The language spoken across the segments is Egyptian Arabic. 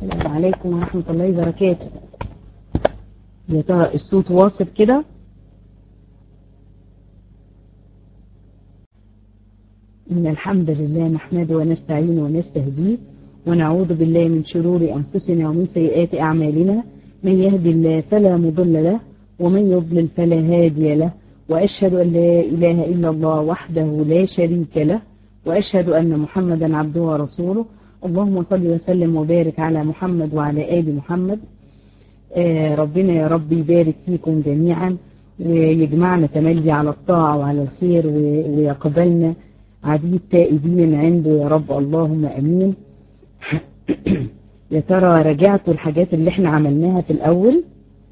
السلام عليكم ورحمة الله وبركاته يا ترى الصوت واصل كده إن الحمد لله نحمده ونستعين ونستهديه ونعوذ بالله من شرور أنفسنا ومن سيئات أعمالنا من يهدي الله فلا مضل له ومن يضلل فلا هادي له وأشهد أن لا إله إلا الله وحده لا شريك له وأشهد أن محمدا عبده ورسوله اللهم صل وسلم وبارك على محمد وعلى آل محمد آه ربنا يا رب يبارك فيكم جميعا ويجمعنا تملي على الطاعة وعلى الخير ويقبلنا عبيد تائبين عنده يا رب اللهم أمين يا ترى رجعتوا الحاجات اللي احنا عملناها في الأول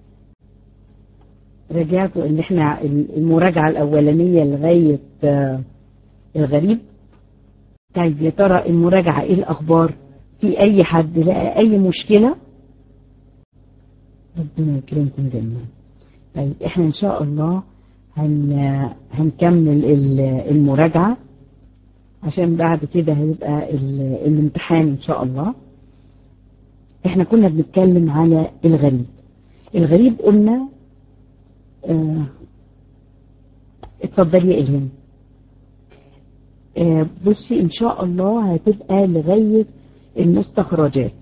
رجعتوا اللي احنا المراجعة الأولانية لغاية آه الغريب طيب يا ترى المراجعة ايه الأخبار في أي حد لقى أي مشكلة ربنا يكرمكم جميعا طيب احنا ان شاء الله هن هنكمل المراجعة عشان بعد كده هيبقى الامتحان ان شاء الله احنا كنا بنتكلم على الغريب الغريب قلنا اه اتفضلي يا إلهام اه بصي ان شاء الله هتبقى لغاية المستخرجات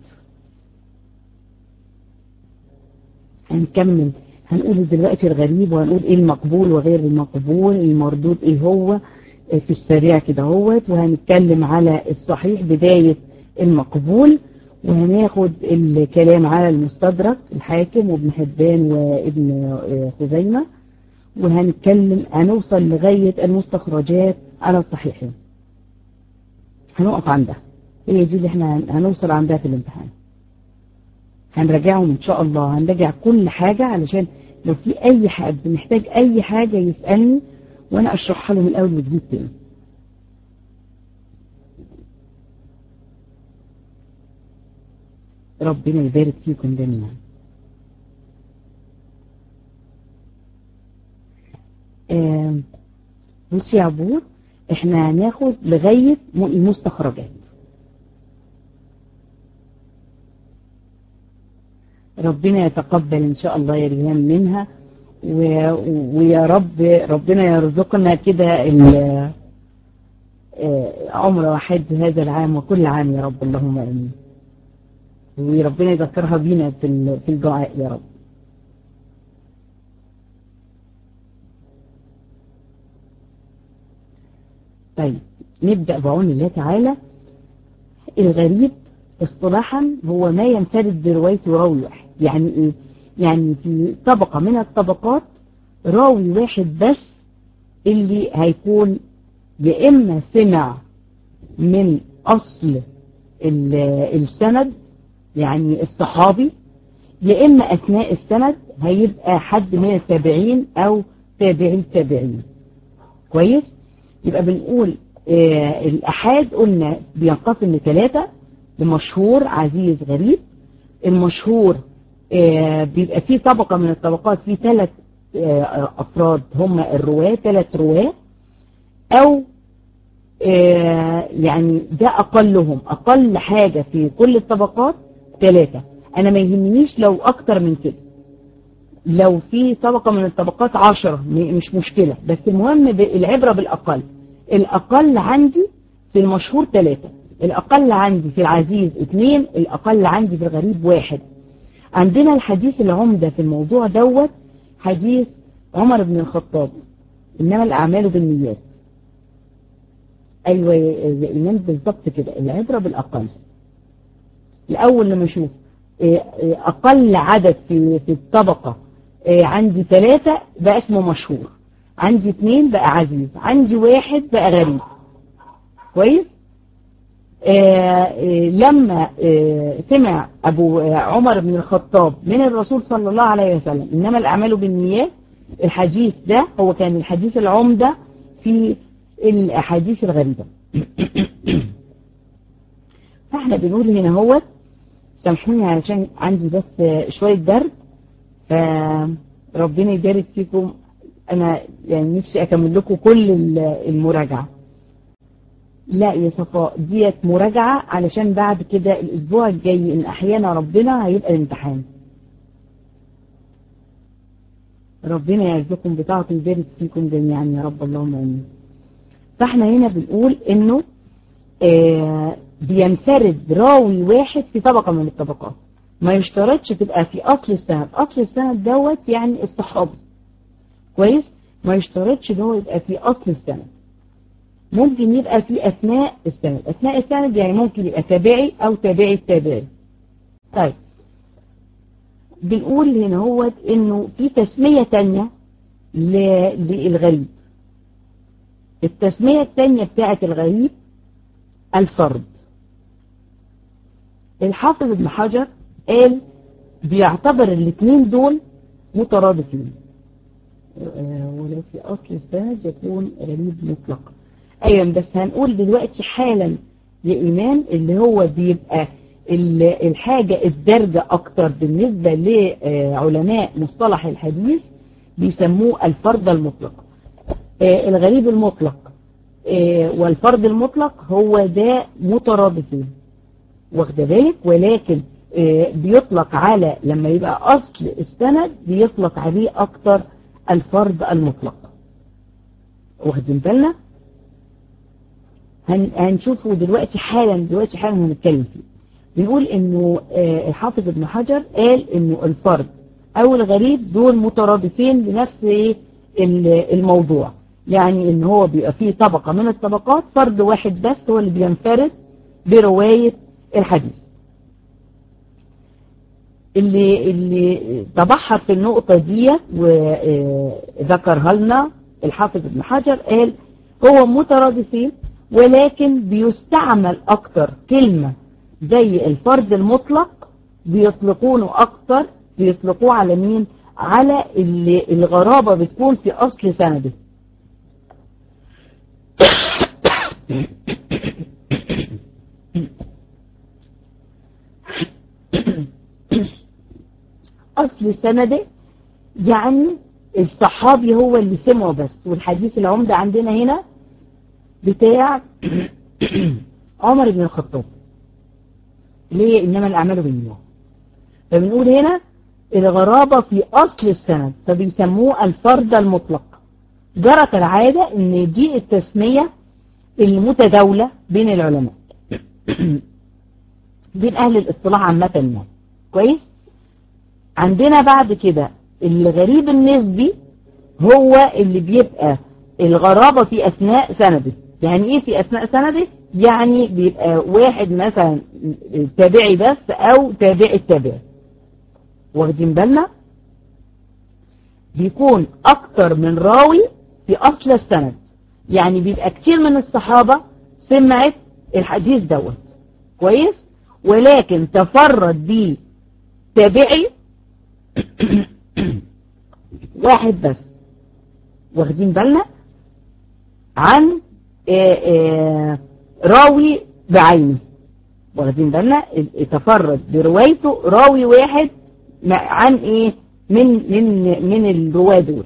هنكمل هنقول دلوقتي الغريب وهنقول ايه المقبول وغير المقبول المردود ايه هو في السريع كده هوت وهنتكلم على الصحيح بداية المقبول وهناخد الكلام على المستدرك الحاكم وابن حبان وابن خزيمة وهنتكلم هنوصل لغاية المستخرجات على الصحيحين هنقف عندها هي دي اللي احنا هنوصل عندها في الامتحان هنراجعهم ان شاء الله هنراجع كل حاجة علشان لو في اي حد محتاج اي حاجة يسألني وانا اشرحها له من الاول وجديد تاني ربنا يبارك فيكم جميعا آه بصي يا عبور احنا هناخد لغاية المستخرجات ربنا يتقبل ان شاء الله يا ريهام منها و... ويا رب ربنا يرزقنا كده عمر واحد هذا العام وكل عام يا رب اللهم امين وربنا يذكرها بينا في في الدعاء يا رب طيب نبدأ بعون الله تعالى الغريب اصطلاحا هو ما ينفرد بروايته راوي واحد يعني ايه يعني في طبقة من الطبقات راوي واحد بس اللي هيكون يا إما سمع من أصل السند يعني الصحابي يا إما أثناء السند هيبقى حد من التابعين أو تابعي التابعين كويس يبقى بنقول آه الأحاد قلنا بينقسم لثلاثة المشهور عزيز غريب المشهور آه بيبقى فيه طبقة من الطبقات فيه ثلاث آه أفراد هم الرواة ثلاث رواة أو آه يعني ده أقلهم أقل حاجة في كل الطبقات ثلاثة أنا ما يهمنيش لو أكتر من كده لو في طبقة من الطبقات عشرة مش مشكلة بس المهم العبرة بالأقل الأقل عندي في المشهور ثلاثة الأقل عندي في العزيز اثنين الأقل عندي في الغريب واحد عندنا الحديث العمدة في الموضوع دوت حديث عمر بن الخطاب إنما الأعمال بالنيات أيوة يا إيمان بالضبط كده العبرة بالأقل الأول لما أشوف أقل عدد في في الطبقة عندي ثلاثة بقى اسمه مشهور عندي اثنين بقى عزيز عندي واحد بقى غريب كويس آه آه لما آه سمع أبو عمر بن الخطاب من الرسول صلى الله عليه وسلم إنما الأعمال بالنيات الحديث ده هو كان الحديث العمدة في الأحاديث الغريبة فاحنا بنقول هنا هو سامحوني علشان عندي بس شوية برد فربنا يبارك فيكم أنا يعني نفسي أكمل لكم كل المراجعة لا يا صفاء ديت مراجعة علشان بعد كده الأسبوع الجاي إن أحيانا ربنا هيبقى الامتحان ربنا يعزكم بطاعته ويبارك فيكم جميعا يا رب اللهم امين فاحنا هنا بنقول انه آه بينفرد راوي واحد في طبقة من الطبقات ما يشترطش تبقى في اصل السند اصل السند دوت يعني الصحابي كويس ما يشترطش ان هو يبقى في اصل السند ممكن يبقى في اثناء السند اثناء السند يعني ممكن يبقى تابعي او تابعي التابعي طيب بنقول هنا هو انه في تسمية تانية للغريب التسمية التانية بتاعت الغريب الفرد الحافظ ابن حجر قال بيعتبر الاثنين دول مترادفين ولو في أصل السند يكون غريب مطلق أيضا بس هنقول دلوقتي حالا يا إيمان اللي هو بيبقى الحاجة الدرجة أكتر بالنسبة لعلماء مصطلح الحديث بيسموه الفرد المطلق الغريب المطلق والفرد المطلق هو ده مترادفين واخد بالك ولكن بيطلق على لما يبقى أصل السند بيطلق عليه أكتر الفرد المطلق واخدين بالنا هنشوفه دلوقتي حالا دلوقتي حالا هنتكلم فيه بنقول انه الحافظ ابن حجر قال انه الفرد او الغريب دول مترادفين لنفس الموضوع يعني ان هو بيبقى فيه طبقة من الطبقات فرد واحد بس هو اللي بينفرد برواية الحديث اللي اللي تبحر في النقطة دي وذكرها لنا الحافظ ابن حجر قال هو مترادفين ولكن بيستعمل اكتر كلمة زي الفرد المطلق بيطلقونه اكتر بيطلقوه على مين على اللي الغرابة بتكون في اصل سنده اصل سنده يعني الصحابي هو اللي سمعه بس والحديث العمدة عندنا هنا بتاع عمر بن الخطاب ليه انما الاعمال بالنيات فبنقول هنا الغرابة في اصل السند فبيسموه الفرد المطلق جرت العادة ان دي التسمية المتداولة بين العلماء بين اهل الاصطلاح عامة يعني كويس عندنا بعد كده الغريب النسبي هو اللي بيبقى الغرابة في اثناء سنده يعني ايه في اثناء سنده يعني بيبقى واحد مثلا تابعي بس او تابعي التابعي واخدين بالنا بيكون اكتر من راوي في اصل السند يعني بيبقى كتير من الصحابة سمعت الحديث دوت كويس ولكن تفرد بيه تابعي واحد بس واخدين بالنا عن آآ آآ راوي بعينه واخدين بالنا تفرد بروايته راوي واحد عن ايه من من من الرواه دول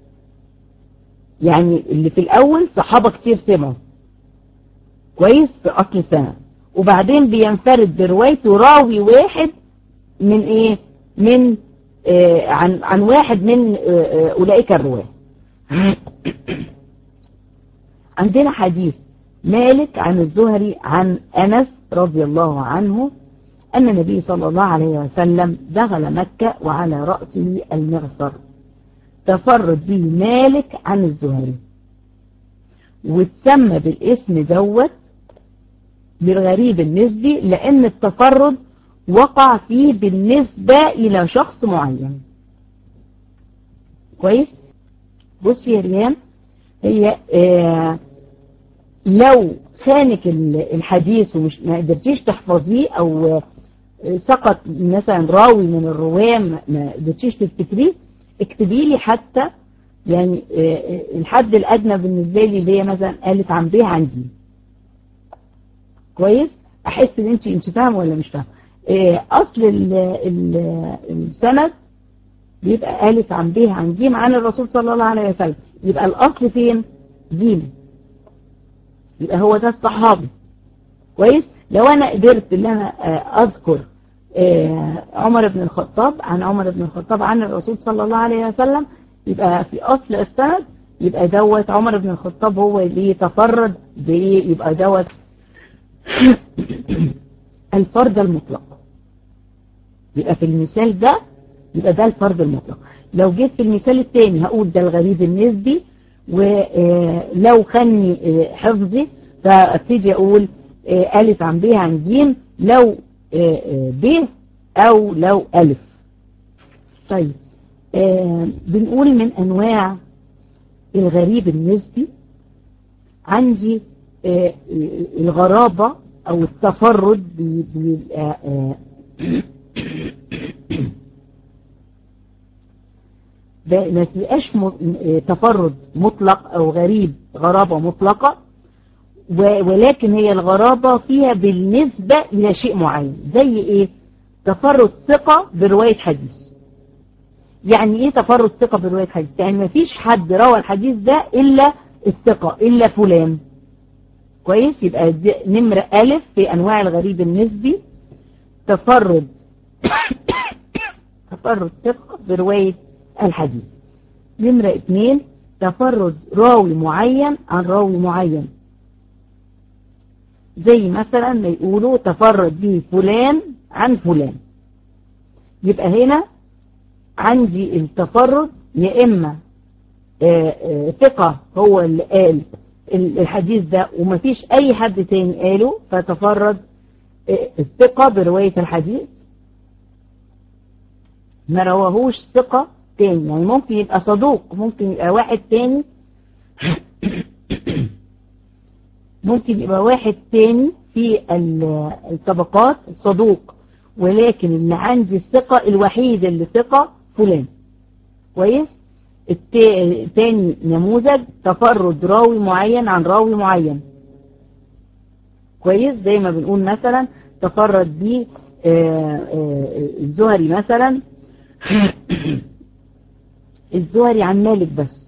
يعني اللي في الاول صحابه كتير سمعوا كويس في اصل السنه وبعدين بينفرد بروايته راوي واحد من ايه من آه عن عن واحد من آه اولئك الرواه عندنا حديث مالك عن الزهري عن أنس رضي الله عنه أن النبي صلى الله عليه وسلم دخل مكة وعلى رأسه المغفر تفرد به مالك عن الزهري وتسمى بالاسم دوت بالغريب النسبي لأن التفرد وقع فيه بالنسبة إلى شخص معين كويس بصي يا ريان هي آه لو خانك الحديث ومش ما قدرتيش تحفظيه او سقط مثلا راوي من الرواه ما قدرتيش تفتكريه اكتبي لي حتى يعني الحد الادنى بالنسبه لي اللي هي مثلا قالت عن به عن دي كويس احس ان انت انت فاهمه ولا مش فاهمه اصل ال ال السند بيبقى قالت عن به عن جيم عن الرسول صلى الله عليه وسلم يبقى الاصل فين جيم يبقى هو ده الصحابي كويس لو انا قدرت ان انا آه، اذكر آه، عمر بن الخطاب عن عمر بن الخطاب عن الرسول صلى الله عليه وسلم يبقى في اصل السند يبقى دوت عمر بن الخطاب هو اللي يتفرد بايه يبقى دوت الفرد المطلق يبقى في المثال ده يبقى ده الفرد المطلق لو جيت في المثال الثاني هقول ده الغريب النسبي ولو خني آه، حفظي فابتدي اقول آه، ألف عن ب عن ج لو آه، آه، ب أو لو ألف طيب آه، بنقول من أنواع الغريب النسبي عندي آه، الغرابة أو التفرد بي- بيبقى آه، ب- ما تبقاش م- آه، تفرد مطلق أو غريب غرابة مطلقة و- ولكن هي الغرابة فيها بالنسبة إلى شيء معين زي إيه تفرد ثقة برواية حديث يعني إيه تفرد ثقة برواية حديث يعني ما فيش حد روى الحديث ده إلا الثقة إلا فلان كويس يبقى دي نمرة ألف في أنواع الغريب النسبي تفرد تفرد ثقة برواية الحديث نمرة اتنين تفرد راوي معين عن راوي معين زي مثلا ما يقولوا تفرد به فلان عن فلان يبقى هنا عندي التفرد يا إما آه، آه، ثقة هو اللي قال ال- الحديث ده ومفيش أي حد تاني قاله فتفرد آه، الثقة برواية الحديث ما رواهوش ثقة تاني يعني ممكن يبقى صدوق ممكن يبقى واحد تاني ممكن يبقى واحد تاني في ال- الطبقات صدوق ولكن اللي عندي الثقة الوحيد اللي ثقة فلان كويس التا- تاني نموذج تفرد راوي معين عن راوي معين كويس زي ما بنقول مثلا تفرد بيه آه، آه، الزهري مثلا الزهري عن مالك بس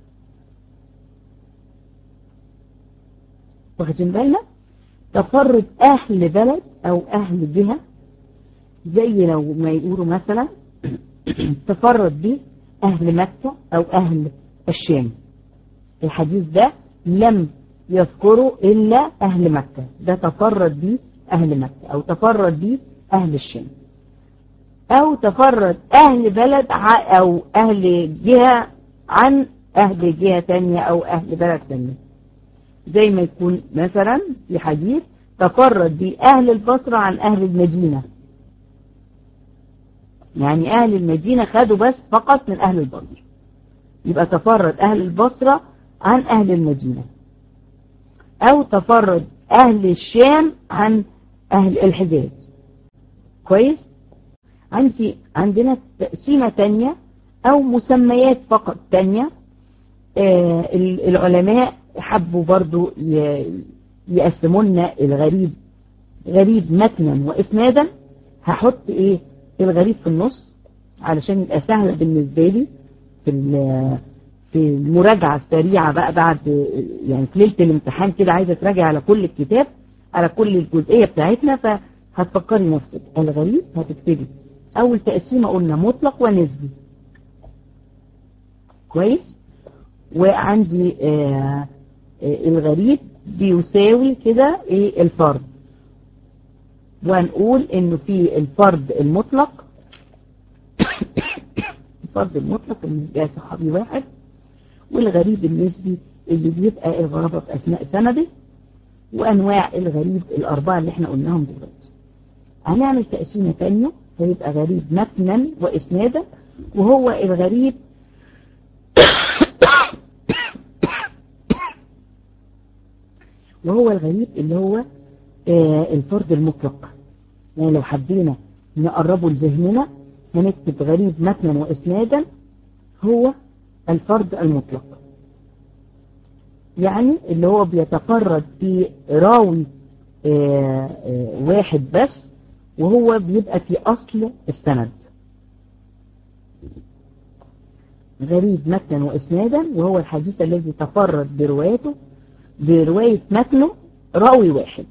واخدين بالنا تفرد أهل بلد أو أهل جهة زي لو ما يقولوا مثلا تفرد به أهل مكة أو أهل الشام الحديث ده لم يذكروا إلا أهل مكة ده تفرد به أهل مكة أو تفرد به أهل الشام أو تفرد أهل بلد ع- أو أهل جهة عن أهل جهة تانية أو أهل بلد تانية زي ما يكون مثلا في حديث تفرد به أهل البصرة عن أهل المدينة يعني أهل المدينة خدوا بس فقط من أهل البصرة يبقى تفرد أهل البصرة عن أهل المدينة أو تفرد أهل الشام عن أهل الحجاز كويس عندي عندنا تقسيمة تانية أو مسميات فقط تانية آه ال- العلماء حبوا برضو ي- يقسموا لنا الغريب غريب متنا وإسنادا هحط إيه الغريب في النص علشان يبقى سهل بالنسبة لي في ال- في المراجعة السريعة بقى بعد يعني في ليلة الامتحان كده عايزة تراجع على كل الكتاب على كل الجزئية بتاعتنا فهتفكري نفسك الغريب هتكتبي أول تقسيمة قلنا مطلق ونسبي كويس وعندي آه آه الغريب بيساوي كده ايه الفرد وهنقول انه في الفرد المطلق الفرد المطلق اللي بيبقى صحابي واحد والغريب النسبي اللي بيبقى الغرابة في أثناء سنده وأنواع الغريب الأربعة اللي احنا قلناهم دلوقتي هنعمل تقسيمة تانية هيبقى غريب متنا وإسنادا وهو الغريب وهو الغريب اللي هو آه الفرد المطلق يعني لو حبينا نقربه لذهننا هنكتب غريب متنا وإسنادا هو الفرد المطلق يعني اللي هو بيتفرد في راوي آه آه واحد بس وهو بيبقى في أصل السند غريب متنا وإسنادا وهو الحديث الذي تفرد بروايته برواية متنه راوي واحد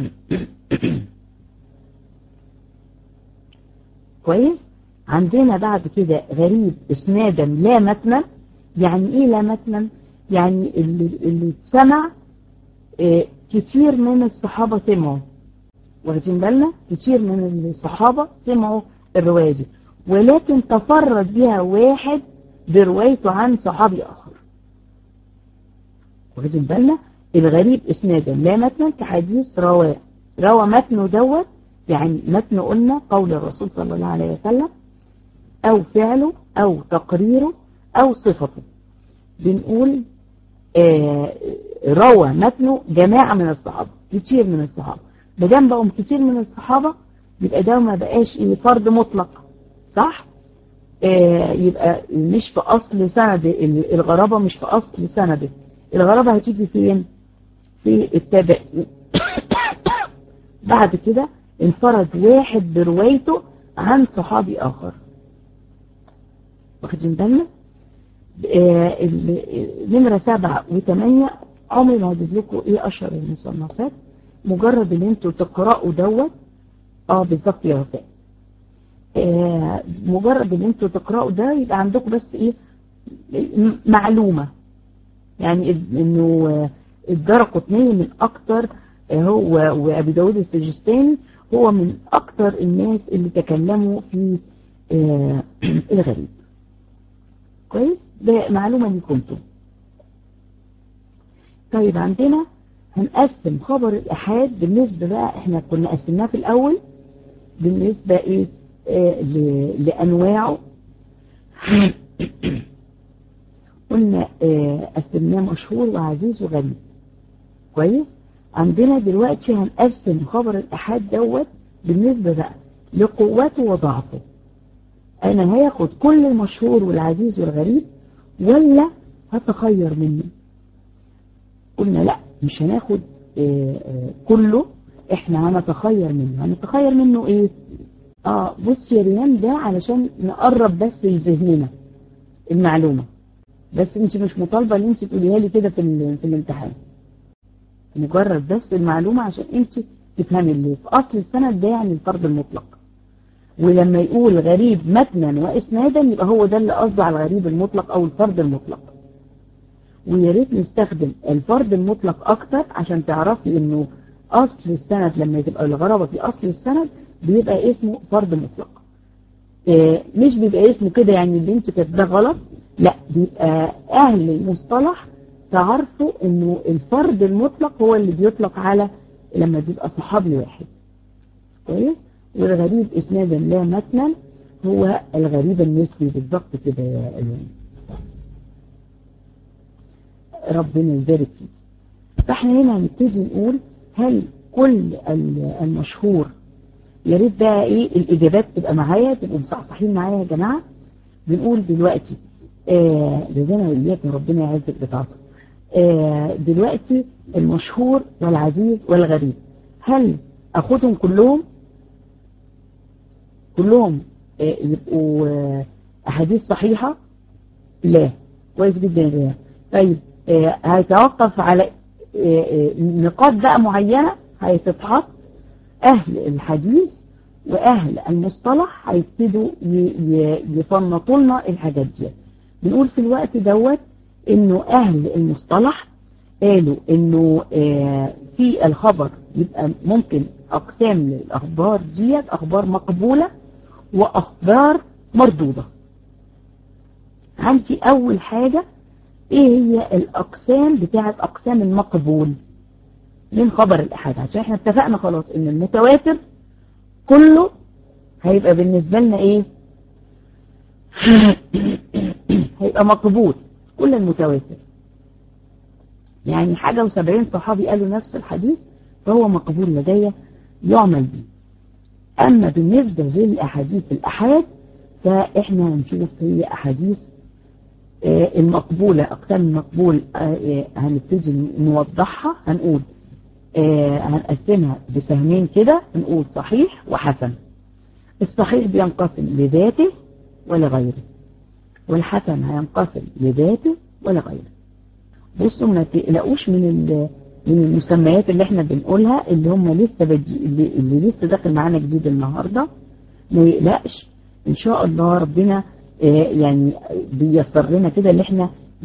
كويس عندنا بعد كده غريب اسنادا لا متنا يعني ايه لا متنا يعني اللي, اللي سمع اه كتير من الصحابة سمعوا واخدين بالنا كتير من الصحابة سمعوا الرواية دي ولكن تفرد بها واحد بروايته عن صحابي آخر واخدين بالنا الغريب اسنادا لا متنا كحديث رواه روى متنه دوت يعني متن قلنا قول الرسول صلى الله عليه وسلم أو فعله أو تقريره أو صفته بنقول آه روى متنه جماعة من الصحابة كتير من الصحابة بدم بقوا كتير من الصحابة يبقى ده ما بقاش ايه فرد مطلق صح آه يبقى مش في أصل سند الغرابة مش في أصل سنده الغرابة هتيجي فين في التابع بعد كده انفرد واحد بروايته عن صحابي آخر واخدين بالنا آه نمرة سبعة وثمانية عمري ما هجيب لكم ايه اشهر المصنفات مجرد ان انتوا تقرأوا دوت اه بالظبط يا وفاء آه مجرد ان انتوا تقرأوا ده يبقى عندكم بس ايه معلومة يعني انه الدار قطنية من اكتر هو وابي داود السجستاني هو من اكتر الناس اللي تكلموا في آه الغريب كويس ده معلومة ليكم انتم طيب عندنا هنقسم خبر الإحاد بالنسبة بقى احنا كنا قسمناه في الأول بالنسبة ايه آه لأنواعه قلنا آه قسمناه مشهور وعزيز وغريب كويس عندنا دلوقتي هنقسم خبر الإحاد دوت بالنسبة بقى لقوته وضعفه أنا هاخد كل المشهور والعزيز والغريب ولا هتخير منه قلنا لا مش هناخد آه آه كله احنا هنتخير منه هنتخير منه ايه اه بص يا ريان ده علشان نقرب بس لذهننا المعلومة بس انت مش مطالبة ان انت تقوليها لي كده في, في الامتحان مجرد بس المعلومة عشان انت تفهمي اللي في اصل السند ده يعني الفرد المطلق ولما يقول غريب متنا واسنادا يبقى هو ده اللي قصده على الغريب المطلق او الفرد المطلق ويا ريت نستخدم الفرد المطلق اكتر عشان تعرفي انه اصل السند لما تبقى الغرابة في اصل السند بيبقى اسمه فرد مطلق اه مش بيبقى اسمه كده يعني اللي انت كاتباه غلط لا بيبقى اهل المصطلح تعرفوا انه الفرد المطلق هو اللي بيطلق على لما بيبقى صحابي واحد كويس والغريب اسنادا لا متنا هو الغريب النسبي بالضبط كده يا ايوان ربنا يبارك فيك فاحنا هنا هنبتدي نقول هل كل المشهور يا ريت بقى ايه الاجابات تبقى معايا تبقوا مصحصحين معايا يا جماعه بنقول دلوقتي آه رزانا واياكم ربنا يعزك بتاعته آه دلوقتي المشهور والعزيز والغريب هل اخدهم كلهم كلهم آه يبقوا آه احاديث صحيحه لا كويس جدا يا طيب آه هيتوقف على نقاط بقى معينة هيتتحط أهل الحديث وأهل المصطلح هيبتدوا يفنطوا لنا الحاجات دي بنقول في الوقت دوت إنه أهل المصطلح قالوا إنه في الخبر يبقى ممكن أقسام للأخبار ديت أخبار مقبولة وأخبار مردودة عندي أول حاجة ايه هي الاقسام بتاعت اقسام المقبول من خبر الاحاد عشان احنا اتفقنا خلاص ان المتواتر كله هيبقى بالنسبة لنا ايه هيبقى مقبول كل المتواتر يعني حاجة وسبعين صحابي قالوا نفس الحديث فهو مقبول لدي يعمل به اما بالنسبة للاحاديث الاحاد فاحنا هنشوف هي احاديث المقبولة أقسام المقبول هنبتدي نوضحها هنقول هنقسمها بسهمين كده نقول صحيح وحسن الصحيح بينقسم لذاته ولغيره والحسن هينقسم لذاته ولغيره بصوا ما تقلقوش من من المسميات اللي احنا بنقولها اللي هم لسه بجي اللي, اللي لسه داخل معانا جديد النهارده ما يقلقش ان شاء الله ربنا آه يعني بيسر لنا كده اللي احنا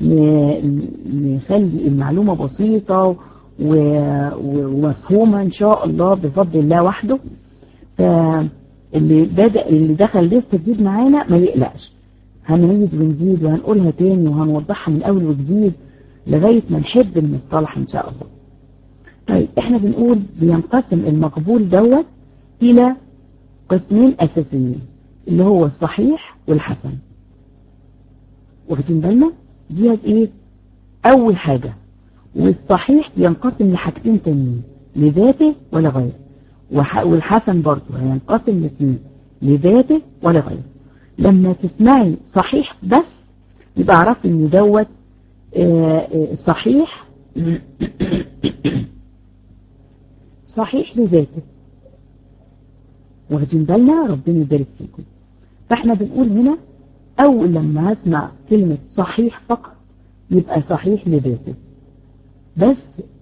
نخلي المعلومه بسيطه ومفهومه ان شاء الله بفضل الله وحده فاللي بدا اللي دخل لسه جديد معانا ما يقلقش هنعيد ونزيد وهنقولها تاني وهنوضحها من اول وجديد لغايه ما نحب المصطلح ان شاء الله طيب احنا بنقول بينقسم المقبول دوت الى قسمين اساسيين اللي هو الصحيح والحسن واخدين بالنا ديت ايه اول حاجة والصحيح ينقسم لحاجتين تانيين لذاته ولا غيره والحسن برضه هينقسم لاثنين لذاته ولا غيره لما تسمعي صحيح بس يبقى اعرفي ان دوت صحيح صحيح لذاته واخدين بالنا ربنا يبارك فيكم فاحنا بنقول هنا اول لما هسمع كلمة صحيح فقط يبقى صحيح لذاته بس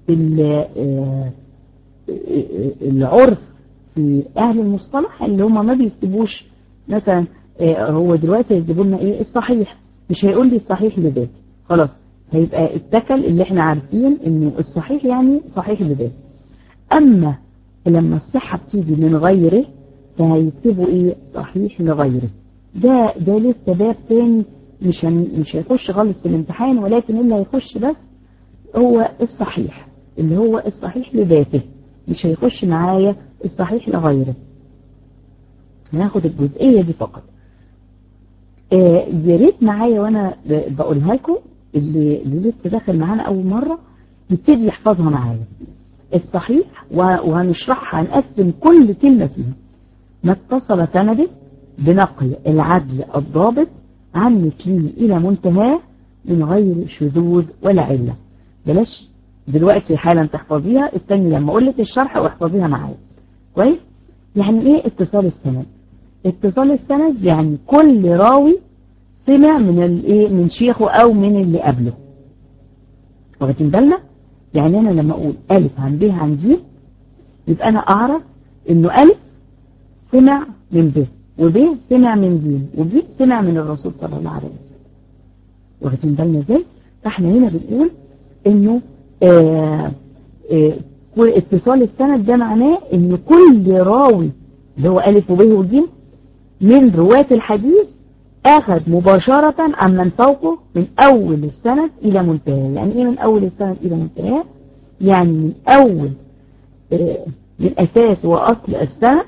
العرف في اهل المصطلح اللي هم ما بيكتبوش مثلا هو دلوقتي هيجيبوا لنا ايه الصحيح مش هيقول لي الصحيح لذاته خلاص هيبقى اتكل اللي احنا عارفين انه الصحيح يعني صحيح لذاته اما لما الصحة بتيجي من غيره فهيكتبوا ايه صحيح لغيره ده ده لسه باب تاني مش هن مش هيخش خالص في الامتحان ولكن اللي هيخش بس هو الصحيح اللي هو الصحيح لذاته مش هيخش معايا الصحيح لغيره هناخد الجزئية دي فقط آه يا ريت معايا وانا بقولها لكم اللي, اللي لسه داخل معانا اول مرة يبتدي يحفظها معايا الصحيح وهنشرحها هنقسم كل كلمة فيها ما اتصل سنده بنقل العدل الضابط عن مثله إلى منتهاه من غير شذوذ ولا علة بلاش دلوقتي حالا تحفظيها استني لما أقول لك الشرح واحفظيها معايا كويس يعني إيه اتصال السند اتصال السند يعني كل راوي سمع من الايه من شيخه أو من اللي قبله واخدين بالنا يعني أنا لما أقول ألف عن ب عن ج يبقى أنا أعرف إنه ألف سمع من ب وب سمع من ج وج سمع من الرسول صلى الله عليه وسلم واخدين بالنا ازاي فاحنا هنا بنقول انه آآ آآ اتصال السند ده معناه ان كل راوي اللي هو الف وب وج من رواة الحديث اخذ مباشرة عن من فوقه من اول السند الى منتهى يعني ايه من اول السند الى منتهى يعني من اول من اساس واصل السند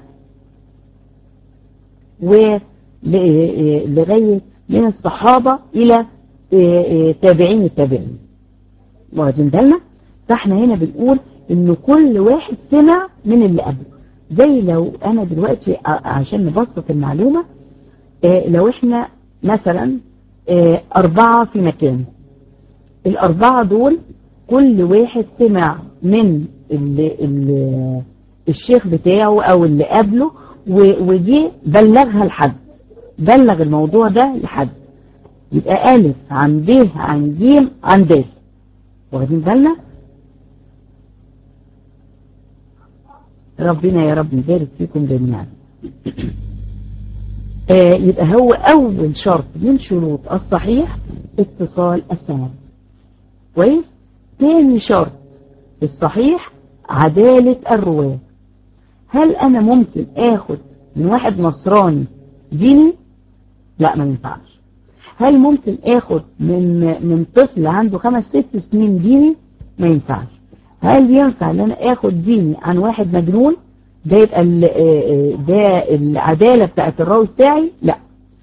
ولغاية من الصحابة إلى تابعين التابعين واخدين بالنا فاحنا هنا بنقول إن كل واحد سمع من اللي قبله زي لو أنا دلوقتي عشان نبسط المعلومة لو احنا مثلا أربعة في مكان الأربعة دول كل واحد سمع من اللي اللي الشيخ بتاعه أو اللي قبله وجي بلغها لحد بلغ الموضوع ده لحد يبقى ألف عن ب عن ج عن د واخدين بالنا ربنا يا رب يبارك فيكم جميعا آه يبقى هو أول شرط من شروط الصحيح اتصال السند كويس تاني شرط الصحيح عدالة الرواة هل أنا ممكن آخد من واحد نصراني ديني لا ما ينفعش هل ممكن آخد من من طفل عنده خمس ست سنين ديني ما ينفعش هل ينفع ان انا اخد ديني عن واحد مجنون ده يبقى ده العدالة بتاعت الراوي بتاعي لا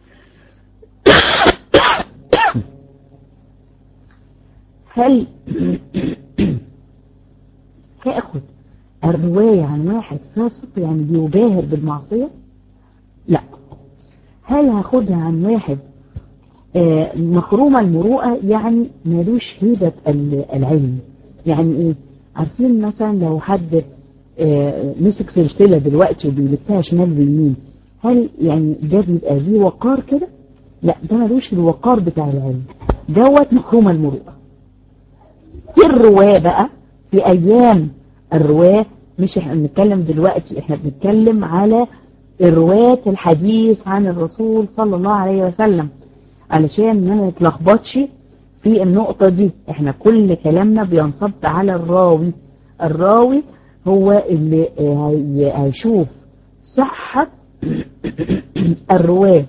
هل هاخد الرواية عن واحد فاسق يعني بيباهر بالمعصية لا هل هاخدها عن واحد آه مخروم المروءة يعني مالوش هيبة العلم يعني ايه عارفين مثلا لو حد آه مسك سلسلة دلوقتي وبيلفها شمال ويمين هل يعني ده بيبقى ليه وقار كده لا ده مالوش الوقار بتاع العلم دوت مخروم المروءة في الرواية بقى في أيام الرواة مش احنا بنتكلم دلوقتي احنا بنتكلم على رواة الحديث عن الرسول صلى الله عليه وسلم علشان ما نتلخبطش في النقطة دي احنا كل كلامنا بينصب على الراوي الراوي هو اللي هي- هيشوف صحة الرواة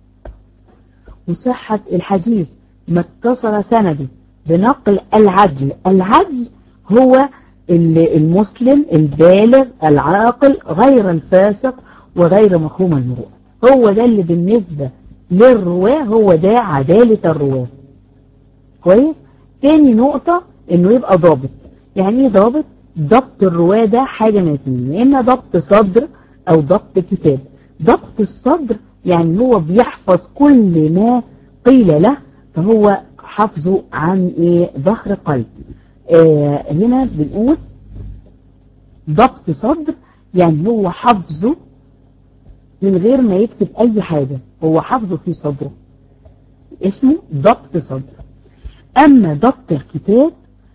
وصحة الحديث ما اتصل سنده بنقل العدل العدل هو ال- المسلم البالغ العاقل غير الفاسق وغير مفهوم المروءة هو ده اللي بالنسبة للرواة هو ده عدالة الرواة كويس تاني نقطة انه يبقى ضابط يعني ايه ضابط ضبط الرواة ده حاجة من اتنين يا اما ضبط صدر او ضبط كتاب ضبط الصدر يعني هو بيحفظ كل ما قيل له فهو حفظه عن ايه ظهر قلب آه هنا بنقول ضبط صدر يعني هو حفظه من غير ما يكتب اي حاجة هو حفظه في صدره اسمه ضبط صدر اما ضبط الكتاب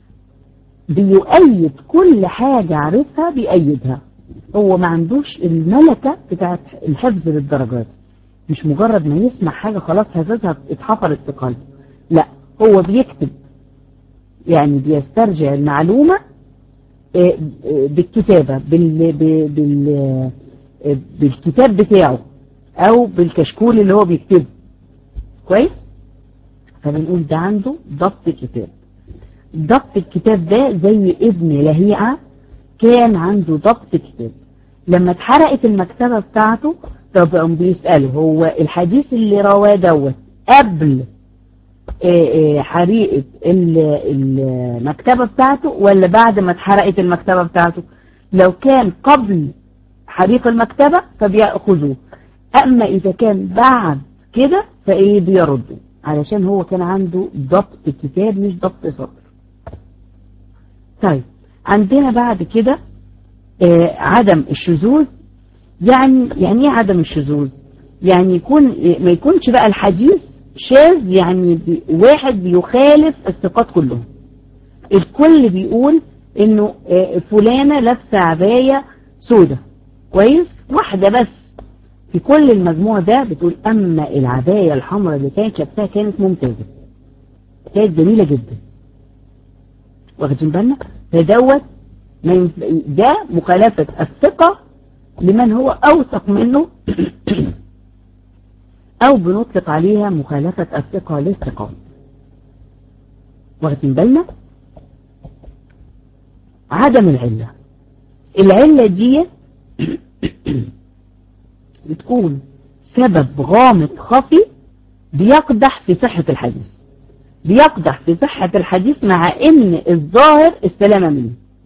بيؤيد كل حاجة عارفها بيأيدها هو ما عندوش الملكة بتاعت الحفظ للدرجات مش مجرد ما يسمع حاجة خلاص حفظها اتحفرت في قلبه لا هو بيكتب يعني بيسترجع المعلومة آه، آه، بالكتابة بال بال بال آه، بالكتاب بتاعه او بالكشكول اللي هو بيكتبه كويس فبنقول ده عنده ضبط كتاب ضبط الكتاب ده زي ابن لهيعة كان عنده ضبط كتاب لما اتحرقت المكتبة بتاعته طب بيسأله هو الحديث اللي رواه دوت قبل آه، آه، حريقة ال- المكتبة بتاعته ولا بعد ما اتحرقت المكتبة بتاعته لو كان قبل حريق المكتبة فبيأخذوه أما إذا كان بعد كده فإيه بيردوا علشان هو كان عنده ضبط كتاب مش ضبط صدر طيب عندنا بعد كده آه عدم الشذوذ يعني يعني ايه عدم الشذوذ يعني يكون ما يكونش بقى الحديث شاذ يعني بي واحد بيخالف الثقات كلهم الكل بيقول انه آه فلانة لابسة عباية سودة كويس واحدة بس في كل المجموع ده بتقول اما العباية الحمراء اللي كانت لابساها كانت ممتازة كانت جميلة جدا واخدين بالنا فدوت ما ينف- ده مخالفة الثقة لمن هو أوثق منه أو بنطلق عليها مخالفة الثقة للثقات واخدين بالنا عدم العلة العلة دي بتكون سبب غامض خفي بيقدح في صحة الحديث بيقدح في صحة الحديث مع ان الظاهر السلامة منه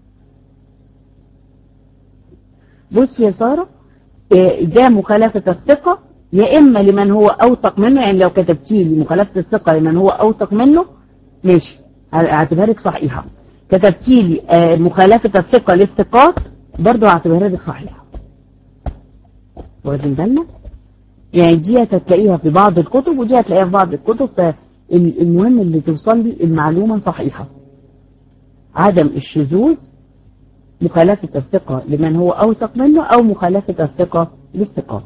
بص يا سارة آه، ده مخالفة الثقة يا إما لمن هو أوثق منه يعني لو كتبتي لي مخالفة الثقة لمن هو أوثق منه ماشي هعتبرها لك صحيحة كتبتي لي آه، مخالفة الثقة للثقات برضه هعتبرها لك صحيحة واخدين بالنا؟ يعني دي هتلاقيها في بعض الكتب ودي هتلاقيها في بعض الكتب فالمهم اللي توصل لي المعلومة صحيحة عدم الشذوذ مخالفة الثقة لمن هو أوثق منه أو مخالفة الثقة للثقات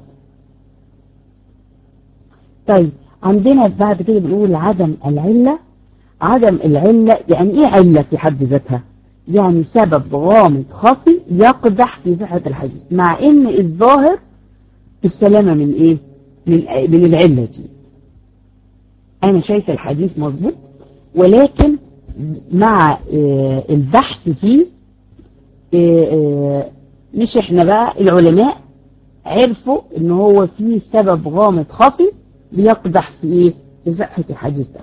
طيب عندنا بعد كده بنقول عدم العلة عدم العلة يعني إيه علة في حد ذاتها يعني سبب غامض خفي يقدح في صحة الحديث مع إن الظاهر السلامة من إيه من, من العلة دي أنا شايف الحديث مظبوط ولكن مع آه، البحث فيه آه، آه، مش احنا بقى العلماء عرفوا ان هو في سبب غامض خفي بيقدح في ايه في صحة الحديث ده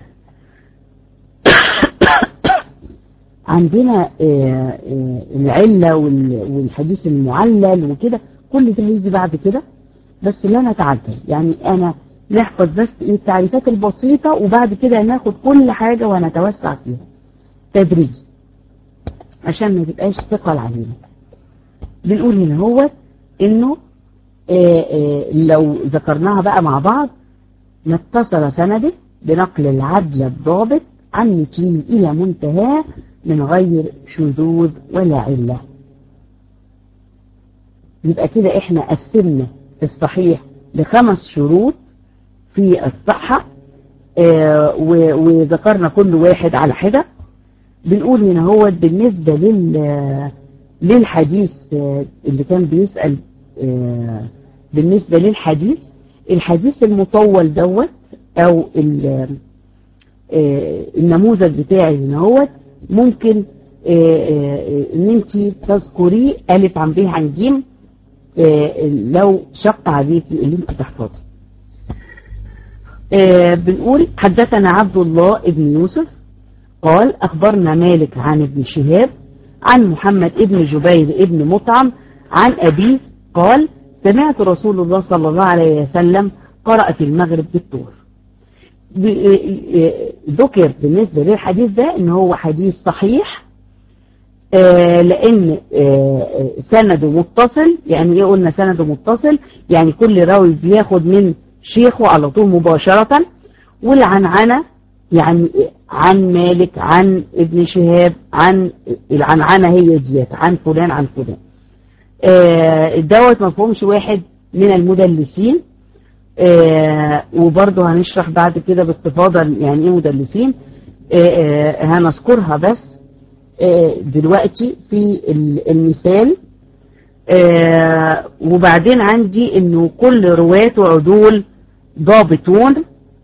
عندنا آه، آه، العلة وال- والحديث المعلل وكده كل ده هيجي بعد كده بس لا نتعدل يعني انا نحفظ بس ايه التعريفات البسيطة وبعد كده ناخد كل حاجة ونتوسع فيها تدريجي عشان ما تبقاش ثقل علينا بنقول هنا هو انه آه، آه، لو ذكرناها بقى مع بعض ما اتصل سنده بنقل العدل الضابط عن مثله إلى منتهاه من غير شذوذ ولا علة يبقى كده احنا قسمنا الصحيح لخمس شروط في الصحة اه وذكرنا كل واحد على حدة بنقول هنا هو بالنسبة لل للحديث اللي كان بيسأل اه بالنسبة للحديث الحديث المطول دوت او اه النموذج بتاعي هنا هو ممكن ان انت تذكريه الف عن ب عن ج لو شق عليكي اللي انت تحفظي بنقول حدثنا عبد الله ابن يوسف قال أخبرنا مالك عن ابن شهاب عن محمد ابن جبير ابن مطعم عن أبيه قال سمعت رسول الله صلى الله عليه وسلم قرأ في المغرب بالطور ذكر بالنسبة للحديث ده ان هو حديث صحيح لان سنده متصل يعني ايه قلنا سنده متصل يعني كل راوي بياخد من شيخه على طول مباشرة والعنعنة يعني عن مالك عن ابن شهاب عن العنعنة هي ديت عن فلان عن فلان آه دوت مفهومش واحد من المدلسين آه وبرضه هنشرح بعد كده باستفاضة يعني ايه مدلسين آه هنذكرها بس دلوقتي في المثال وبعدين عندي انه كل رواة وعدول ضابطون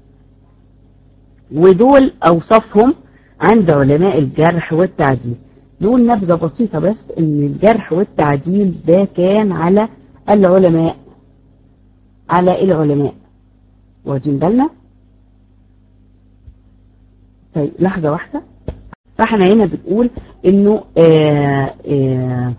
ودول أوصافهم عند علماء الجرح والتعديل نقول نبذة بسيطة بس ان الجرح والتعديل ده كان على العلماء على العلماء واخدين بالنا طيب لحظة واحدة فاحنا هنا بنقول انه آآ آآ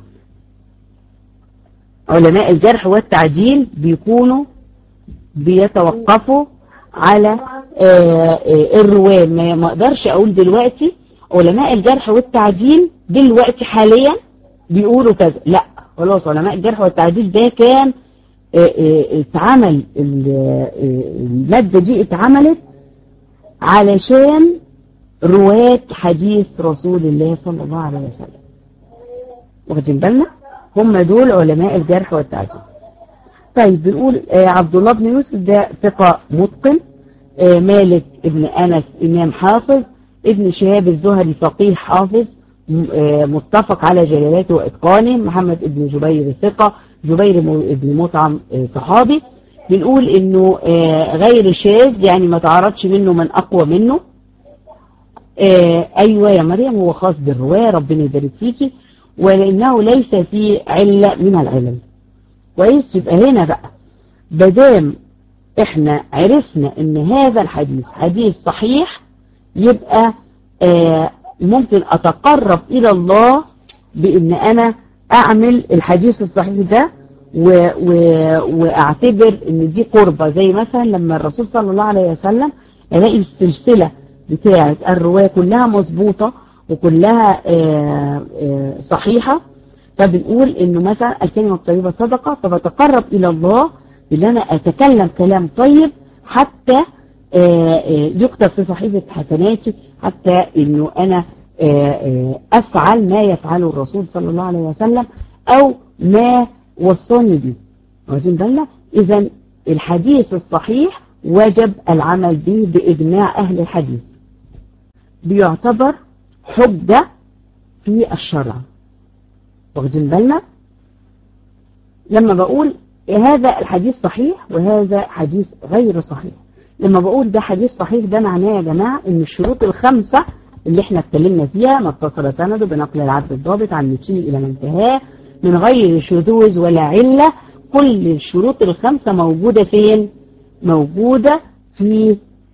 علماء الجرح والتعديل بيكونوا بيتوقفوا على الرواه ما اقدرش اقول دلوقتي علماء الجرح والتعديل دلوقتي حاليا بيقولوا كذا لا خلاص علماء الجرح والتعديل ده كان اتعمل المادة دي اتعملت علشان رواة حديث رسول الله صلى الله عليه وسلم واخدين بالنا هم دول علماء الجرح والتعديل طيب بنقول عبد الله بن يوسف ده ثقة متقن مالك ابن أنس إمام حافظ ابن شهاب الزهري فقيه حافظ متفق على جلالاته وإتقانه محمد ابن جبير ثقة جبير ابن مطعم صحابي بنقول انه غير شاذ يعني ما تعرضش منه من اقوى منه ايوه يا مريم هو خاص بالرواية ربنا يبارك فيكي ولانه ليس في علة من العلل كويس يبقى هنا بقى بدام احنا عرفنا ان هذا الحديث حديث صحيح يبقى آه ممكن اتقرب الى الله بان انا اعمل الحديث الصحيح ده و و واعتبر ان دي قربة زي مثلا لما الرسول صلى الله عليه وسلم الاقي السلسلة بتاعة الرواية كلها مظبوطة وكلها آه آه صحيحة فبنقول انه مثلا الكلمة الطيبة صدقة فبتقرب الى الله بان انا اتكلم كلام طيب حتى يكتب في صحيفة حسناتي حتى انه انا افعل ما يفعله الرسول صلى الله عليه وسلم او ما وصاني به واخدين بالنا اذا الحديث الصحيح وجب العمل به باجماع اهل الحديث بيعتبر حجة في الشرع واخدين بالنا لما بقول هذا الحديث صحيح وهذا حديث غير صحيح لما بقول ده حديث صحيح ده معناه يا جماعة ان الشروط الخمسة اللي احنا اتكلمنا فيها ما اتصل سنده بنقل العبد الضابط عن مشي الى منتهاه من غير شذوذ ولا علة كل الشروط الخمسة موجودة فين موجودة في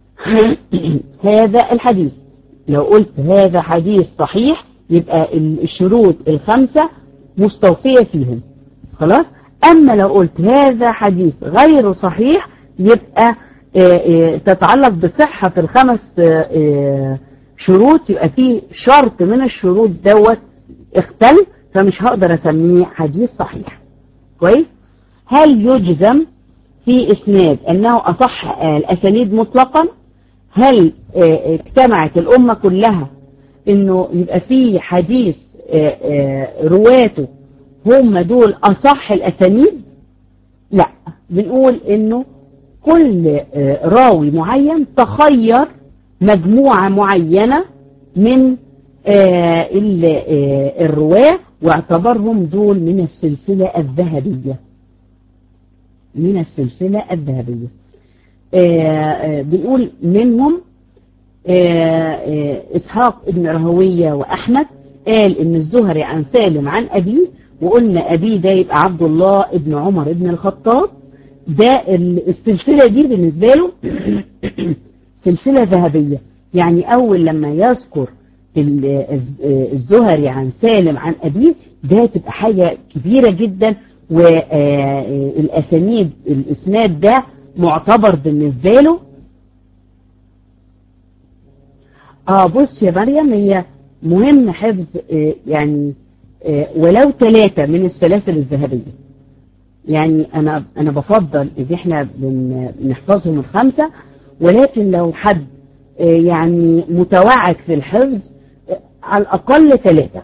هذا الحديث لو قلت هذا حديث صحيح يبقى الشروط الخمسة مستوفية فيهم خلاص أما لو قلت هذا حديث غير صحيح يبقى تتعلق بصحة الخمس شروط يبقى في شرط من الشروط دوت اختل فمش هقدر اسميه حديث صحيح كويس هل يجزم في اسناد انه اصح الاسانيد مطلقا هل اجتمعت الامه كلها انه يبقى في حديث رواته هم دول اصح الاسانيد لا بنقول انه كل راوي معين تخير مجموعة معينة من الرواة واعتبرهم دول من السلسلة الذهبية من السلسلة الذهبية بنقول منهم إسحاق ابن رهوية وأحمد قال إن الزهري عن سالم عن أبيه وقلنا أبيه ده يبقى عبد الله ابن عمر ابن الخطاب ده السلسلة دي بالنسبة له سلسلة ذهبية يعني أول لما يذكر الزهري عن سالم عن أبيه ده تبقى حاجة كبيرة جدا والأسانيد الإسناد ده معتبر بالنسبة له اه بص يا مريم هي مهم حفظ آه يعني آه ولو ثلاثة من السلاسل الذهبية يعني انا انا بفضل ان احنا بنحفظهم الخمسة ولكن لو حد آه يعني متوعد في الحفظ على الاقل ثلاثة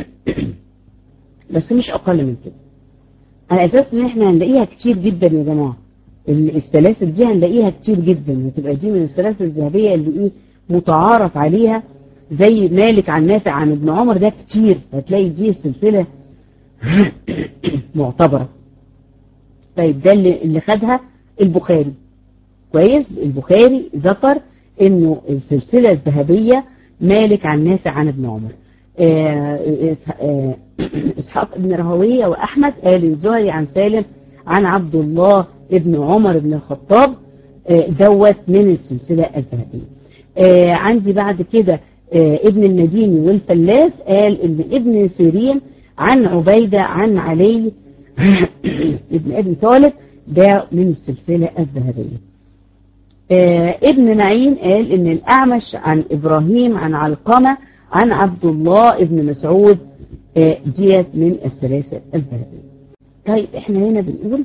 بس مش اقل من كده على اساس ان احنا هنلاقيها كتير جدا يا جماعة السلاسل دي هنلاقيها كتير جدا وتبقى دي من السلاسل الذهبية اللي ايه متعارف عليها زي مالك عن نافع عن ابن عمر ده كتير هتلاقي دي السلسلة معتبرة طيب ده اللي, اللي خدها البخاري كويس البخاري ذكر انه السلسلة الذهبية مالك عن نافع عن ابن عمر اسحاق ابن رهوية واحمد قال الزهري عن سالم عن عبد الله ابن عمر بن الخطاب دوت من السلسلة الذهبية آه عندي بعد كده آه ابن المديني والفلاس قال ان ابن سيرين عن عبيدة عن علي ابن ابي طالب ده من السلسلة الذهبية آه ابن معين قال ان الاعمش عن ابراهيم عن علقمة عن عبد الله ابن مسعود ديت من السلاسل الذهبية طيب احنا هنا بنقول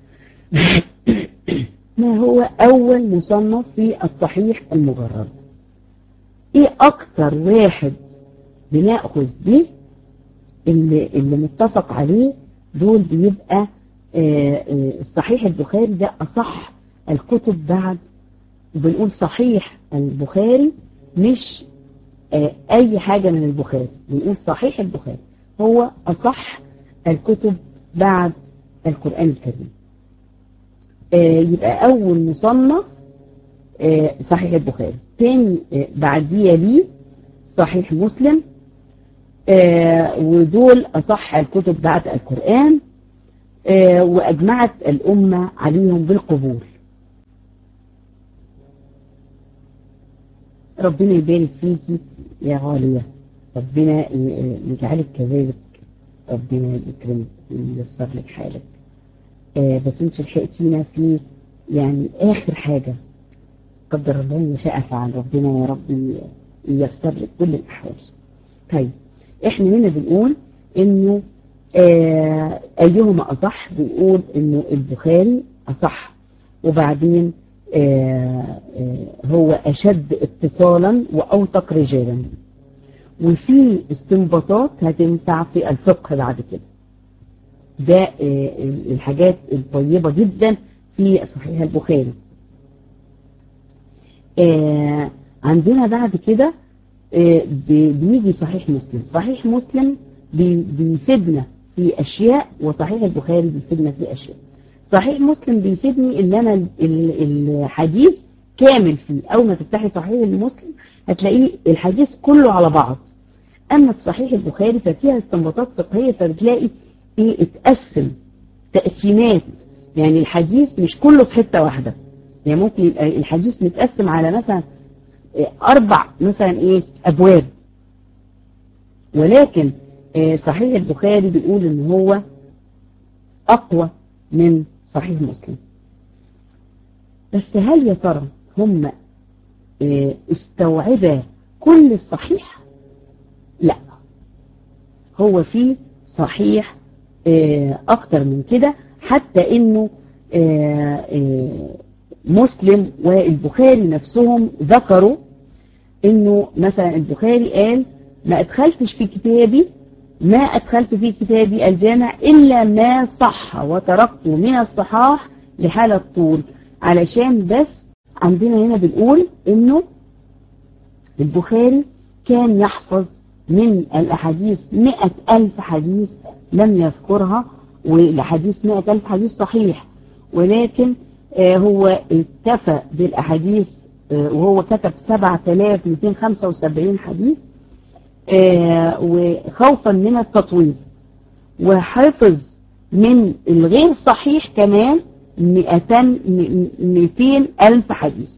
ما هو أول مصنف في الصحيح المجرد إيه أكتر واحد بنأخذ به اللي, اللي متفق عليه دول بيبقى الصحيح البخاري ده أصح الكتب بعد وبنقول صحيح البخاري مش أي حاجة من البخاري بنقول صحيح البخاري هو أصح الكتب بعد القرآن الكريم آه يبقى أول مصنف آه صحيح البخاري تاني آه بعديه ليه صحيح مسلم ودول أصح الكتب بعد القرآن وأجمعت الأمة عليهم بالقبول ربنا يبارك فيكي يا غالية ربنا يجعلك كذلك ربنا يكرمك وييسر لك حالك آه بس انت لحقتينا في يعني اخر حاجة قدر الله ما شاء فعل ربنا يا رب ييسر لك كل الاحوال طيب احنا هنا بنقول انه آه ايهما اصح بنقول انه البخاري اصح وبعدين آه هو اشد اتصالا واوثق رجالا وفي استنباطات هتنفع في الفقه بعد كده ده الحاجات الطيبة جدا في صحيح البخاري عندنا بعد كده بيجي صحيح مسلم صحيح مسلم بيفيدنا في أشياء وصحيح البخاري بيفيدنا في أشياء صحيح مسلم بيفيدني ان انا الحديث كامل فيه اول ما تفتحي صحيح المسلم هتلاقيه الحديث كله على بعض اما في صحيح البخاري ففيها استنباطات فقهيه فبتلاقي ايه اتقسم تقسيمات يعني الحديث مش كله في حته واحده يعني ممكن يبقى الحديث متقسم على مثلا اربع مثلا ايه ابواب ولكن صحيح البخاري بيقول ان هو اقوى من صحيح مسلم بس هل يا ترى هم استوعبا كل الصحيح لا هو في صحيح اكتر من كده حتى انه مسلم والبخاري نفسهم ذكروا انه مثلا البخاري قال ما أدخلتش في كتابي ما أدخلت في كتابي الجامع إلا ما صح وتركته من الصحاح لحالة طول علشان بس عندنا هنا بنقول إنه البخاري كان يحفظ من الأحاديث مئة ألف حديث لم يذكرها والحديث مئة ألف حديث صحيح ولكن آه هو اكتفى بالأحاديث آه وهو كتب 7275 حديث آه وخوفا من التطويل وحفظ من الغير صحيح كمان 200 200 ألف حديث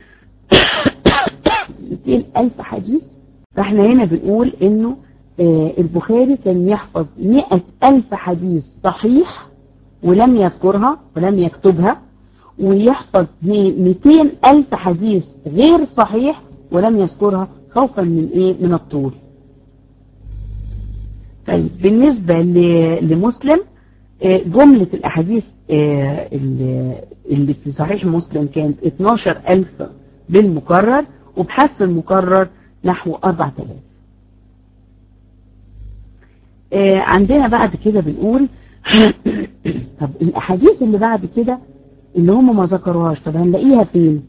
200 ألف حديث فاحنا هنا بنقول انه آه البخاري كان يحفظ 100 ألف حديث صحيح ولم يذكرها ولم يكتبها ويحفظ 200 ألف حديث غير صحيح ولم يذكرها خوفا من ايه من الطول طيب بالنسبة لمسلم آه جملة الأحاديث آه اللي في صحيح مسلم كانت 12 ألف بالمكرر وبحث المكرر نحو 4000 آه عندنا بعد كده بنقول طب الأحاديث اللي بعد كده اللي هم ما ذكروهاش طب هنلاقيها فين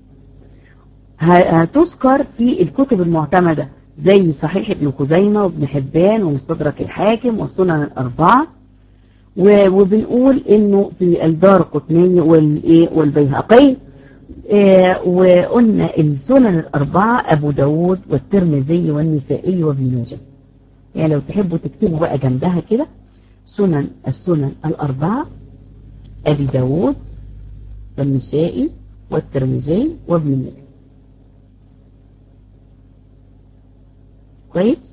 هتذكر في الكتب المعتمدة زي صحيح ابن خزيمة وابن حبان ومستدرك الحاكم والسنن الأربعة وبنقول انه في الدار قطني والبيهقي آه وقلنا السنن الأربعة أبو داود والترمذي والنسائي وابن ماجه يعني لو تحبوا تكتبوا بقى جنبها كده سنن السنن الأربعة أبي داود والنسائي والترمذي وابن ماجه كويس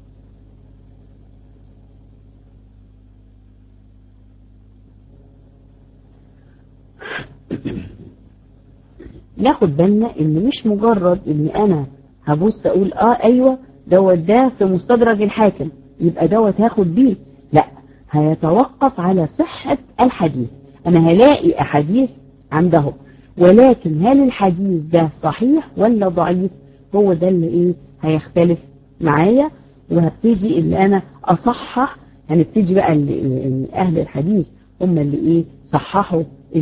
ناخد بالنا ان مش مجرد ان انا هبص اقول اه ايوه دوت ده في مستدرج الحاكم يبقى دوت هاخد بيه لا هيتوقف على صحة الحديث انا هلاقي احاديث عندهم ولكن هل الحديث ده صحيح ولا ضعيف هو ده اللي ايه هيختلف معايا وهبتدي اللي انا اصحح هنبتدي بقى اللي اهل الحديث هم اللي ايه صححوا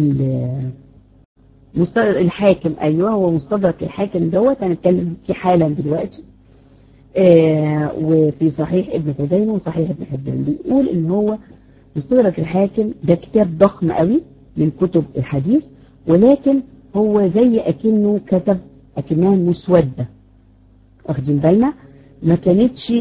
مستدرك الحاكم ايوه هو مستدرك الحاكم دوت هنتكلم فيه حالا دلوقتي آه وفي صحيح ابن خزيمه وصحيح ابن حبان بيقول ان هو مستدرك الحاكم ده كتاب ضخم قوي من كتب الحديث ولكن هو زي اكنه كتب اكنها مسوده واخدين بالنا ما كانتش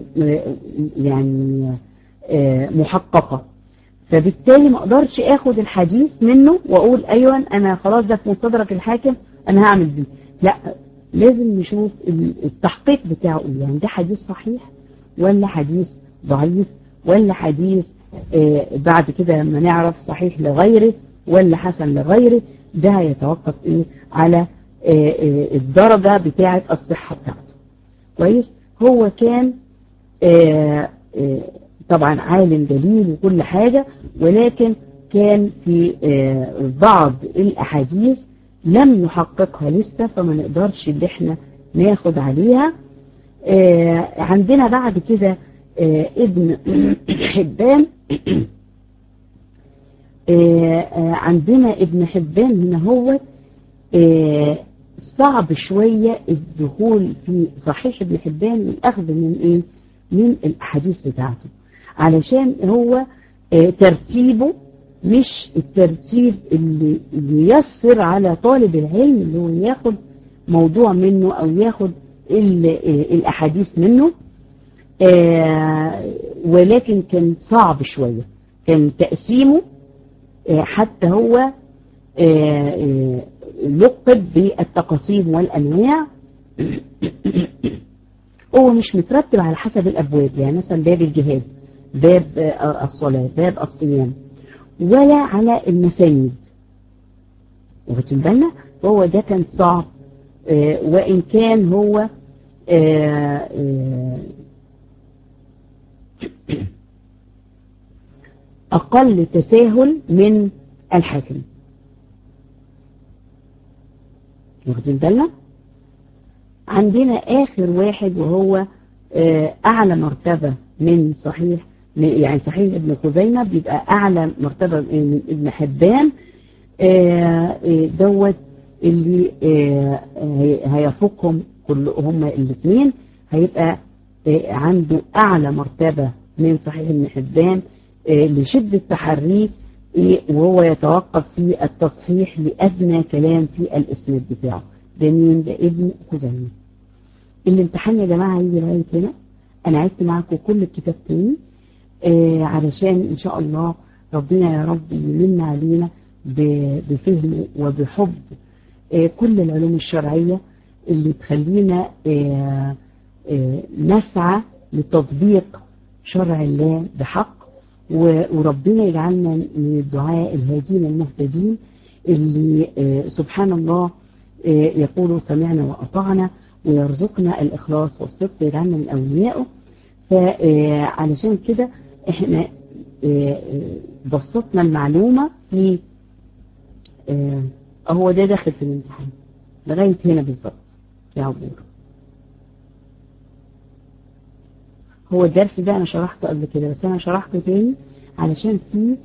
يعني آه محققه فبالتالي ما اقدرش اخد الحديث منه واقول ايوه انا خلاص ده في مستدرك الحاكم انا هعمل بيه لا لازم نشوف التحقيق بتاعه ايه يعني ده حديث صحيح ولا حديث ضعيف ولا حديث آه بعد كده لما نعرف صحيح لغيره ولا حسن لغيره ده هيتوقف ايه على آه آه الدرجة بتاعة الصحة بتاعته كويس هو كان آه آه طبعا عالم جليل وكل حاجة ولكن كان في بعض الأحاديث لم يحققها لسه فما نقدرش اللي احنا ناخد عليها عندنا بعد كده ابن حبان عندنا ابن حبان هنا هو صعب شوية الدخول في صحيح ابن حبان والأخذ من ايه من الأحاديث بتاعته علشان هو اه ترتيبه مش الترتيب اللي ييسر على طالب العلم اللي هو ياخد موضوع منه او ياخد الاحاديث منه اه ولكن كان صعب شوية كان تقسيمه اه حتى هو لقب بالتقاسيم والانواع هو مش مترتب على حسب الابواب يعني مثلا باب الجهاد باب الصلاة باب الصيام ولا على المساجد واخدين بالنا فهو ده كان صعب آه وإن كان هو آه آه أقل تساهل من الحاكم واخدين بالنا عندنا آخر واحد وهو أعلى مرتبة من صحيح يعني صحيح ابن خزيمة بيبقى أعلى مرتبة من ابن حبان دوت اللي هيفوقهم كل هم الاثنين هيبقى عنده أعلى مرتبة من صحيح ابن حبان لشدة تحريه وهو يتوقف في التصحيح لأدنى كلام في الإسناد بتاعه ده مين ده ابن خزيمة الامتحان يا جماعة هيجي لغاية هنا أنا عدت معاكم كل الكتاب تاني آه علشان إن شاء الله ربنا يا رب يمن علينا بفهم وبحب آه كل العلوم الشرعية اللي تخلينا آه آه نسعى لتطبيق شرع الله بحق وربنا يجعلنا من الدعاء الهادين المهتدين اللي آه سبحان الله آه يقول سمعنا وأطعنا ويرزقنا الإخلاص والصدق يجعلنا من أوليائه فعلشان كده احنا بسطنا المعلومة في هو ده داخل في الامتحان لغاية هنا بالظبط يا عبور هو الدرس ده انا شرحته قبل كده بس انا شرحته تاني علشان في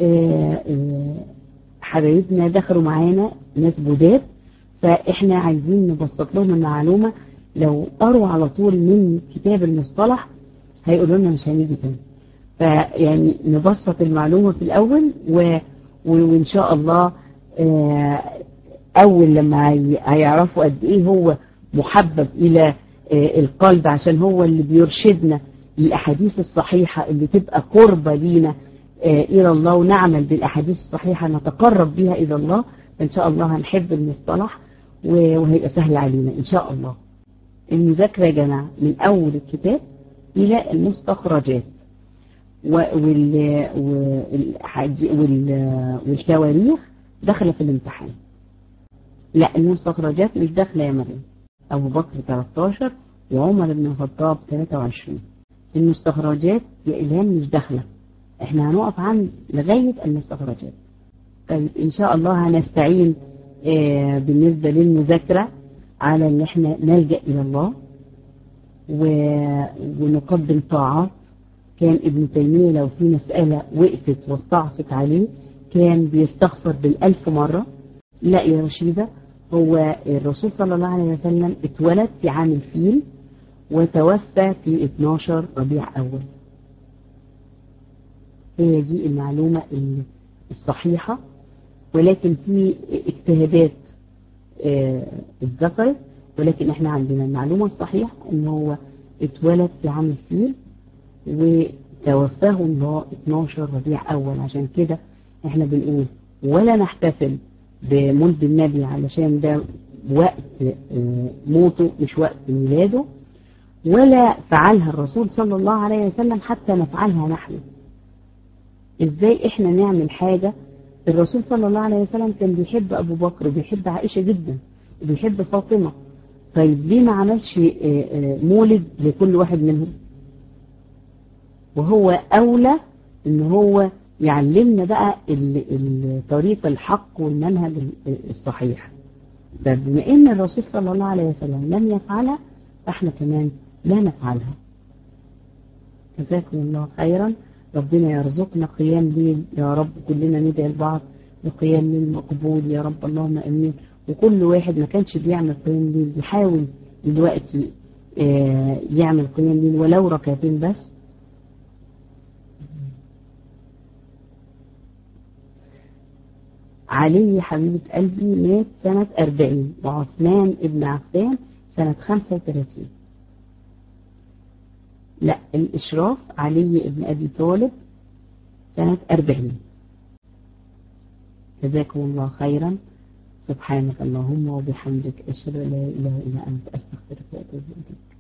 حبايبنا دخلوا معانا ناس جداد فاحنا عايزين نبسط لهم المعلومة لو قروا على طول من كتاب المصطلح هيقولوا لنا مش هنيجي تاني فيعني نبسط المعلومة في الأول و... وإن شاء الله أول لما هيعرفوا قد إيه هو محبب إلى القلب عشان هو اللي بيرشدنا للأحاديث الصحيحة اللي تبقى قربة لينا إلى الله ونعمل بالأحاديث الصحيحة نتقرب بها إلى الله إن شاء الله هنحب المصطلح وهيبقى سهل علينا إن شاء الله المذاكرة يا جماعة من أول الكتاب إلى المستخرجات والتواريخ داخلة في الامتحان لا المستخرجات مش داخلة يا مريم أبو بكر 13 وعمر بن الخطاب 23 المستخرجات يا إلهام مش داخلة احنا هنقف عند لغاية المستخرجات طيب إن شاء الله هنستعين اه بالنسبة للمذاكرة على ان احنا نلجأ إلى الله و... ونقدم طاعات كان ابن تيمية لو في مسألة وقفت واستعصت عليه كان بيستغفر بالألف مرة لا يا رشيدة هو الرسول صلى الله عليه وسلم اتولد في عام الفيل وتوفى في 12 ربيع أول هي دي المعلومة الصحيحة ولكن في اجتهادات اتذكرت ولكن احنا عندنا المعلومة الصحيحة ان هو اتولد في عام الفيل وتوفاه الله 12 ربيع أول عشان كده احنا بنقول ولا نحتفل بمولد النبي علشان ده وقت موته مش وقت ميلاده ولا فعلها الرسول صلى الله عليه وسلم حتى نفعلها نحن ازاي احنا نعمل حاجة الرسول صلى الله عليه وسلم كان بيحب ابو بكر وبيحب عائشة جدا وبيحب فاطمة طيب ليه ما عملش مولد لكل واحد منهم وهو اولى ان هو يعلمنا بقى الطريق الحق والمنهج الصحيح فبما ان الرسول صلى الله عليه وسلم لم يفعلها فاحنا كمان لا نفعلها جزاكم الله خيرا ربنا يرزقنا قيام ليل يا رب كلنا ندعي لبعض بقيام ليل مقبول يا رب اللهم امين وكل واحد ما كانش بيعمل قيام ليل يحاول دلوقتي يعمل قيام ليل ولو ركعتين بس علي حبيبة قلبي مات سنة 40 وعثمان ابن عفان سنة 35 لا الإشراف علي ابن أبي طالب سنة 40 جزاكم الله خيرا سبحانك اللهم وبحمدك أشهد أن لا إله إلا أنت أستغفرك وأتوب إليك